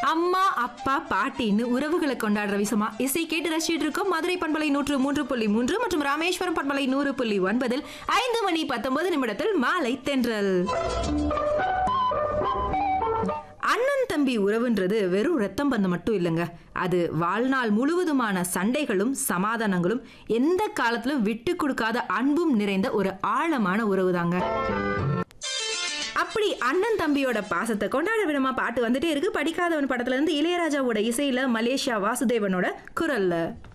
அம்மா அப்பா பாட்டின்னு உறவுகளை கொண்டாடுற விஷயமா இசை கேட்டு ரசிச்சுட்டு இருக்கோம் மதுரை பண்பலை நூற்று மூன்று புள்ளி மூன்று மற்றும் ராமேஸ்வரம் பண்பலை நூறு புள்ளி ஒன்பதில் ஐந்து மணி பத்தொன்பது நிமிடத்தில் மாலை தென்றல் அண்ணன் தம்பி உறவுன்றது வெறும் ரத்தம் பந்தம் மட்டும் இல்லைங்க அது வாழ்நாள் முழுவதுமான சண்டைகளும் சமாதானங்களும் எந்த காலத்திலும் விட்டு கொடுக்காத அன்பும் நிறைந்த ஒரு ஆழமான உறவு தாங்க அப்படி அண்ணன் தம்பியோட பாசத்தை கொண்டாட விதமா பாட்டு வந்துட்டே இருக்கு படிக்காதவன் படத்துல இருந்து இளையராஜாவோட இசையில மலேசியா வாசுதேவனோட குரல்ல